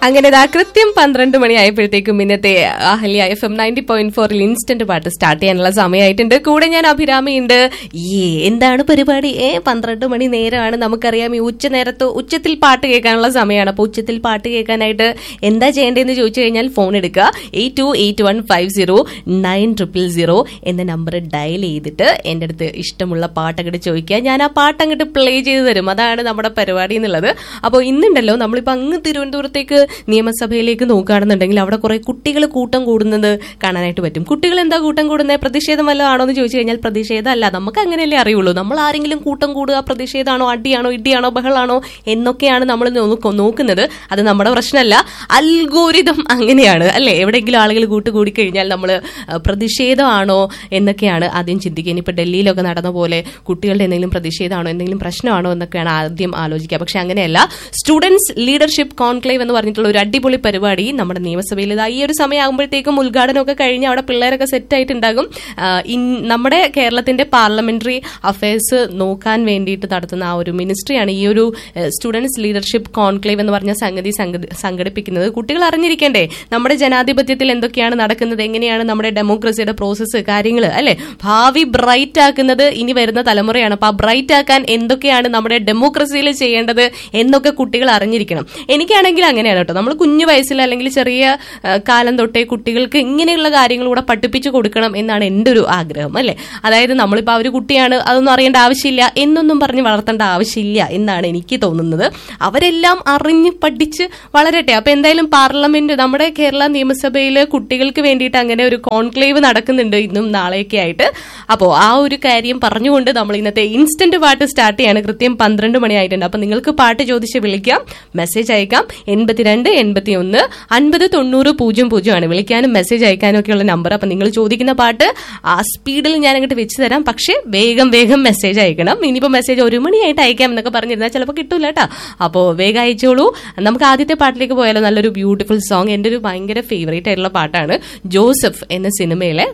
അങ്ങനെ ഇതാ കൃത്യം പന്ത്രണ്ട് മണിയായപ്പോഴത്തേക്കും ഇന്നത്തെ Ahalya F M ninety point ഫോറിൽ ഇൻസ്റ്റന്റ് പാട്ട് സ്റ്റാർട്ട് ചെയ്യാനുള്ള സമയമായിട്ടുണ്ട് കൂടെ ഞാൻ അഭിരാമിയുണ്ട് ഏ എന്താണ് പരിപാടി ഏ പന്ത്രണ്ട് മണി നേരമാണ് നമുക്കറിയാം ഈ ഉച്ച നേരത്ത് ഉച്ചത്തിൽ പാട്ട് കേൾക്കാനുള്ള സമയമാണ് അപ്പൊ ഉച്ചത്തിൽ പാട്ട് കേൾക്കാനായിട്ട് എന്താ ചെയ്യേണ്ടതെന്ന് ചോദിച്ചു കഴിഞ്ഞാൽ ഫോൺ എടുക്കുക eight two eight one five zero nine triple zero എന്ന നമ്പർ ഡയൽ ചെയ്തിട്ട് എൻ്റെ അടുത്ത് ഇഷ്ടമുള്ള പാട്ട് അങ്ങോട്ട് ചോദിക്കുക ഞാൻ ആ പാട്ട് അങ്ങോട്ട് പ്ലേ ചെയ്ത് തരും അതാണ് നമ്മുടെ പരിപാടി എന്നുള്ളത് അപ്പോൾ ഇന്നുണ്ടല്ലോ നമ്മളിപ്പോൾ അങ്ങ് തിരുവനന്തപുരത്തേക്ക് നിയമസഭയിലേക്ക് നോക്കുകയാണെന്നുണ്ടെങ്കിൽ അവിടെ കുറെ കുട്ടികൾ കൂട്ടം കൂടുന്നത് കാണാനായിട്ട് പറ്റും കുട്ടികൾ എന്താ കൂട്ടം കൂടുന്നത് പ്രതിഷേധം വല്ലതും ആണോ എന്ന് ചോദിച്ചു കഴിഞ്ഞാൽ പ്രതിഷേധമല്ല നമുക്ക് അങ്ങനെയല്ലേ അറിയുള്ളൂ നമ്മൾ ആരെങ്കിലും കൂട്ടം കൂടുക പ്രതിഷേധമാണോ അടിയാണോ ഇടിയാണോ ബഹളാണോ എന്നൊക്കെയാണ് നമ്മൾ നോക്ക- നോക്കുന്നത് അത് നമ്മുടെ പ്രശ്നമല്ല അൽഗോരിതം അങ്ങനെയാണ് അല്ലെ എവിടെയെങ്കിലും ആളുകൾ കൂട്ടുകൂടി കഴിഞ്ഞാൽ നമ്മൾ പ്രതിഷേധമാണോ എന്നൊക്കെയാണ് ആദ്യം ചിന്തിക്കുക ഇനിയിപ്പോൾ ഡൽഹിയിലൊക്കെ നടന്ന പോലെ കുട്ടികളുടെ എന്തെങ്കിലും പ്രതിഷേധമാണോ എന്തെങ്കിലും പ്രശ്നമാണോ എന്നൊക്കെയാണ് ആദ്യം ആലോചിക്കുക പക്ഷെ അങ്ങനെയല്ല സ്റ്റുഡൻസ് ലീഡർഷിപ്പ് കോൺക്ലേവ് എന്ന് പറഞ്ഞിട്ടുള്ള ഒരു അടിപൊളി പരിപാടി നമ്മുടെ നിയമസഭയിൽ ഇതാ ഈ ഒരു സമയമാകുമ്പോഴത്തേക്കും ഉദ്ഘാടനമൊക്കെ കഴിഞ്ഞ് അവിടെ പിള്ളേരൊക്കെ സെറ്റ് ആയിട്ടുണ്ടാകും ആ, ഇൻ- നമ്മുടെ കേരളത്തിന്റെ പാർലമെന്ററി അഫയേഴ്സ് നോക്കാൻ വേണ്ടിയിട്ട് നടത്തുന്ന ആ ഒരു മിനിസ്ട്രിയാണ് ഈ ഒരു സ്റ്റുഡൻസ് ലീഡർഷിപ്പ് കോൺക്ലേവ് എന്ന് പറഞ്ഞ സംഗതി സംഗതി- സംഘടിപ്പിക്കുന്നത് കുട്ടികൾ അറിഞ്ഞിരിക്കണ്ടേ നമ്മുടെ ജനാധിപത്യത്തിൽ എന്തൊക്കെയാണ് നടക്കുന്നത് എങ്ങനെയാണ് നമ്മുടെ ഡെമോക്രസിയുടെ പ്രോസസ്സ് കാര്യങ്ങൾ അല്ലെ ഭാവി ബ്രൈറ്റ് ആക്കുന്നത് ഇനി വരുന്ന തലമുറയാണ് അപ്പൊ ആ ബ്രൈറ്റ് ആക്കാൻ എന്തൊക്കെയാണ് നമ്മുടെ ഡെമോക്രസിയിൽ ചെയ്യേണ്ടത് എന്നൊക്കെ കുട്ടികൾ അറിഞ്ഞിരിക്കണം എനിക്കാണെങ്കിൽ അങ്ങനെയാണ് കേട്ടോ നമ്മൾ കുഞ്ഞു വയസ്സിൽ അല്ലെങ്കിൽ ചെറിയ ആ, കാലം തൊട്ടേ കുട്ടികൾക്ക് ഇങ്ങനെയുള്ള കാര്യങ്ങൾ കൂടെ പഠിപ്പിച്ചു കൊടുക്കണം എന്നാണ് എൻ്റെ ഒരു ആഗ്രഹം അല്ലെ അതായത് നമ്മളിപ്പോൾ ആ ഒരു കുട്ടിയാണ് അതൊന്നും അറിയേണ്ട ആവശ്യമില്ല എന്നൊന്നും പറഞ്ഞ് വളർത്തേണ്ട ആവശ്യമില്ല എന്നാണ് എനിക്ക് തോന്നുന്നത് അവരെല്ലാം അറിഞ്ഞ് പഠിച്ച് വളരട്ടെ അപ്പൊ എന്തായാലും പാർലമെന്റ് നമ്മുടെ കേരള നിയമസഭയിൽ കുട്ടികൾക്ക് വേണ്ടിയിട്ട് അങ്ങനെ ഒരു കോൺക്ലേവ് നടക്കുന്നുണ്ട് ഇന്നും നാളെയൊക്കെ ആയിട്ട് അപ്പോൾ ആ ഒരു കാര്യം പറഞ്ഞുകൊണ്ട് നമ്മൾ ഇന്നത്തെ ഇൻസ്റ്റന്റ് പാട്ട് സ്റ്റാർട്ട് ചെയ്യാണ് കൃത്യം പന്ത്രണ്ട് മണിയായിട്ടുണ്ട് അപ്പൊ നിങ്ങൾക്ക് പാട്ട് ചോദിച്ച് വിളിക്കാം മെസ്സേജ് അയക്കാം എൺപത്തിരണ്ട് എൺപത്തി ഒന്ന് അൻപത് തൊണ്ണൂറ് പൂജ്യം പൂജ്യമാണ് വിളിക്കാനും മെസ്സേജ് അയക്കാനും ഒക്കെയുള്ള നമ്പർ അപ്പൊ നിങ്ങൾ ചോദിക്കുന്ന പാട്ട് ആ സ്പീഡിൽ ഞാൻ അങ്ങോട്ട് വെച്ച് തരാം പക്ഷേ വേഗം വേഗം മെസ്സേജ് അയക്കണം ഇനിയിപ്പോ മെസ്സേജ് ഒരു മണിയായിട്ട് അയക്കാം എന്നൊക്കെ പറഞ്ഞിരുന്നാൽ ചിലപ്പോൾ കിട്ടൂല കേട്ടോ അപ്പോൾ വേഗം അയച്ചോളൂ നമുക്ക് ആദ്യത്തെ പാട്ടിലേക്ക് പോയാലോ നല്ലൊരു ബ്യൂട്ടിഫുൾ സോങ് എൻ്റെ ഒരു ഭയങ്കര ഫേവറേറ്റ് ആയിട്ടുള്ള പാട്ടാണ് ജോസഫ് എന്ന സിനിമയിലെ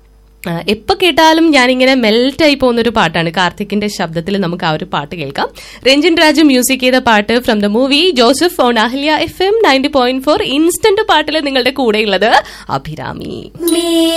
ആ, എപ്പോ കേട്ടാലും ഞാനിങ്ങനെ മെൽറ്റ് ആയി പോകുന്ന ഒരു പാട്ടാണ് കാർത്തിക്കിന്റെ ശബ്ദത്തിൽ നമുക്ക് ആ ഒരു പാട്ട് കേൾക്കാം രഞ്ജൻ രാജു മ്യൂസിക് ചെയ്ത പാട്ട് from the movie Joseph on Ahalya F M ninety point four instant പാട്ടിൽ നിങ്ങളുടെ കൂടെയുള്ളത് അഭിരാമി Me